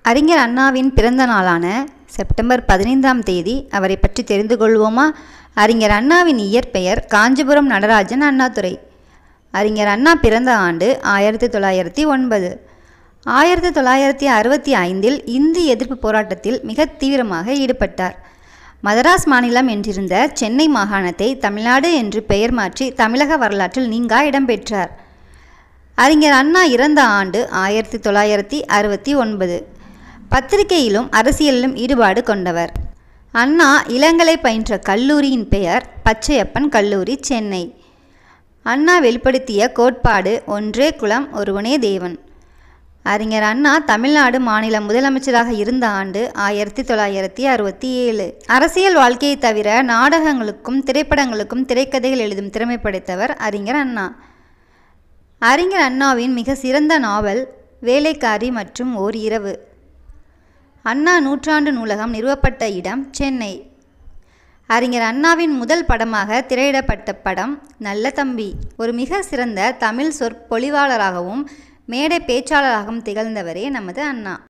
அறிஞர் அண்ணாவின் பிறந்த நாளான செப்டம்பர் பதினைந்தாம் தேதி அவரை பற்றி தெரிந்து கொள்வோமா அறிஞர் அண்ணாவின் இயற்பெயர் காஞ்சிபுரம் நடராஜன் அண்ணாதுரை அறிஞர் அண்ணா பிறந்த ஆண்டு ஆயிரத்தி தொள்ளாயிரத்தி ஒன்பது ஆயிரத்தி தொள்ளாயிரத்தி அறுபத்தி ஐந்தில் இந்தி எதிர்ப்பு போராட்டத்தில் மிக தீவிரமாக ஈடுபட்டார் மதராஸ் மாநிலம் என்றிருந்த சென்னை மாகாணத்தை தமிழ்நாடு என்று பெயர் மாற்றி தமிழக வரலாற்றில் நீங்கா இடம்பெற்றார் அறிஞர் அண்ணா இறந்த ஆண்டு ஆயிரத்தி தொள்ளாயிரத்தி அறுபத்தி ஒன்பது பத்திரிகையிலும் அரசியலிலும் ஈடுபாடு கொண்டவர் அண்ணா இளங்கலை பயின்ற கல்லூரியின் பெயர் பச்சையப்பன் கல்லூரி சென்னை அண்ணா வெளிப்படுத்திய கோட்பாடு ஒன்றே குலம் ஒருவனே தேவன் அறிஞர் அண்ணா தமிழ்நாடு மாநில முதலமைச்சராக இருந்த ஆண்டு ஆயிரத்தி தொள்ளாயிரத்தி அறுபத்தி ஏழு அரசியல் வாழ்க்கையை தவிர நாடகங்களுக்கும் திரைப்படங்களுக்கும் திரைக்கதைகள் எழுதும் திறமை படைத்தவர் அறிஞர் அண்ணா அறிஞர் அண்ணாவின் மிக சிறந்த நாவல் வேலைக்காரி மற்றும் ஓர் இரவு அண்ணா நூற்றாண்டு நூலகம் நிறுவப்பட்ட இடம் சென்னை அறிஞர் அண்ணாவின் முதல் படமாக திரையிடப்பட்ட படம் நல்ல தம்பி ஒரு மிக சிறந்த தமிழ் சொற்பொழிவாளராகவும் மேடை பேச்சாளராகவும் திகழ்ந்தவரே நமது அண்ணா